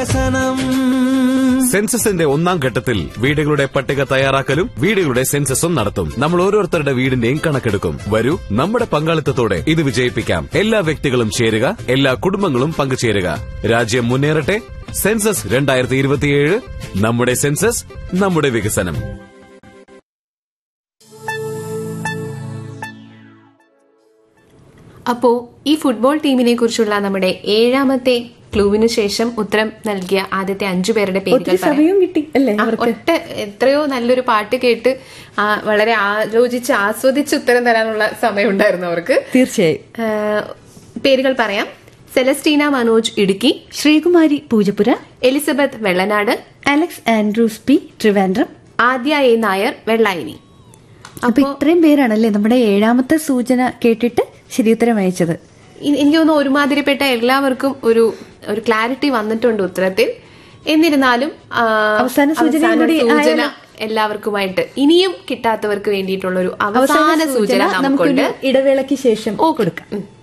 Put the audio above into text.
സെൻസസിന്റെ ഒന്നാം ഘട്ടത്തിൽ വീടുകളുടെ പട്ടിക തയ്യാറാക്കലും വീടുകളുടെ സെൻസസും നടത്തും നമ്മൾ ഓരോരുത്തരുടെ വീടിന്റെയും കണക്കെടുക്കും വരൂ നമ്മുടെ പങ്കാളിത്തത്തോടെ ഇത് വിജയിപ്പിക്കാം എല്ലാ വ്യക്തികളും ചേരുക എല്ലാ കുടുംബങ്ങളും പങ്കുചേരുക രാജ്യം മുന്നേറട്ടെ സെൻസസ് രണ്ടായിരത്തി ഇരുപത്തിയേഴ് നമ്മുടെ സെൻസസ് നമ്മുടെ വികസനം അപ്പോ ഈ ഫുട്ബോൾ ടീമിനെ കുറിച്ചുള്ള നമ്മുടെ ഏഴാമത്തെ ക്ലൂവിന് ശേഷം ഉത്തരം നൽകിയ ആദ്യത്തെ അഞ്ചു പേരുടെ പേരുകൾ ഒത്തിരി പറയാം. സമയവും കിട്ടി അല്ലേ ആ, അവർക്ക് ഒറ്റ എത്രയോ നല്ലൊരു പാട്ട് കേട്ട് ആ, വളരെ ആലോചിച്ച് ആസ്വദിച്ച് ഉത്തരം തരാനുള്ള സമയം ഉണ്ടായിരുന്നു അവർക്ക് തീർച്ചയായും ആ, പേരുകൾ പറയാം Celestina Manoj Idukki Sreekumari Poojappura Elizabeth Vellanad Alex Andrews P Trivandrum Aadya A Nair വെള്ളായിനി അപ്പൊ ഇത്രയും പേരാണല്ലേ നമ്മുടെ ഏഴാമത്തെ സൂചന കേട്ടിട്ട് ശരിയുത്തരം അയച്ചത് ഇ- എനിക്ക് തോന്നുന്നു ഒരുമാതിരിപ്പെട്ട എല്ലാവർക്കും ഒരു ഒരു ക്ലാരിറ്റി വന്നിട്ടുണ്ട് ഉത്തരത്തിൽ എന്നിരുന്നാലും ആ, അവസാന സൂചനയും അവസാന കൂടി സൂചന ആയാലോ? എല്ലാവർക്കുമായിട്ട് ഇനിയും കിട്ടാത്തവർക്ക് വേണ്ടിയിട്ടുള്ള ഒരു അവസാന സൂചന നമുക്കുണ്ട് നമുക്കൊരു ഇടവേളയ്ക്ക് ശേഷം കൊടുക്കാം ഉം.